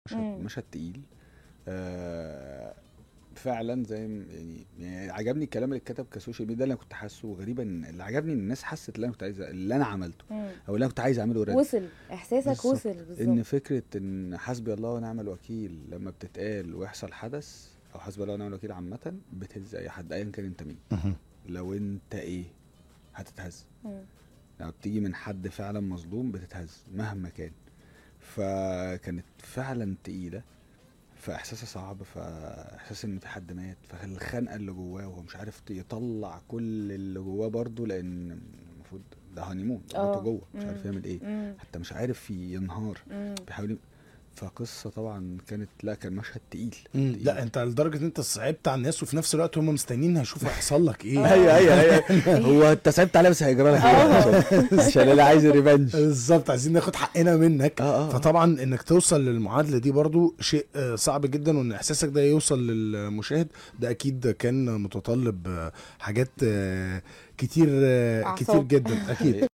مشهد مم. مشهد تقيل آه فعلا زي ما- يعني, يعني عجبني الكلام اللي اتكتب كسوشيال ميديا ده اللي انا كنت حاسه غريبا ان اللي عجبني ان الناس حست اللي انا كنت عايز اللي انا عملته مم. او اللي انا كنت عايز اعمله اوريدي وصل احساسك بالظبط. وصل ان بالظبط فكره ان حسبي الله ونعم الوكيل لما بتتقال ويحصل حدث او حسبي الله ونعم الوكيل عامه بتهز اي حد ايا كان انت مين مهم. لو انت ايه هتتهز مم. لما بتيجي من حد فعلا مظلوم بتتهز مهما كان فكانت فعلا تقيله فاحساسها صعب فاحساس ان في حد مات فالخنقه اللي جواه وهو مش عارف يطلع كل اللي جواه برضه لان المفروض ده هانيمون ده آه. مراته جوه مش عارف مم. يعمل ايه مم. حتى مش عارف ينهار مم. بيحاول ي- فقصه طبعا كانت لا كان مشهد تقيل مم. تقيل. لا انت لدرجه ان انت صعبت على الناس وفي نفس الوقت هم مستنيين هيشوفوا هيحصل لك ايه ايوه ايوه ايوه هو انت صعبت عليا بس هيجيبها لك عشان- عشان انا عايز ريفنج بالظبط عايزين ناخد حقنا منك اه اه فطبعا انك توصل للمعادله دي برضو شيء آه، صعب جدا وان احساسك ده يوصل للمشاهد ده اكيد كان متطلب آه، حاجات آه، كتير آه، كتير أعصاب. جدا اكيد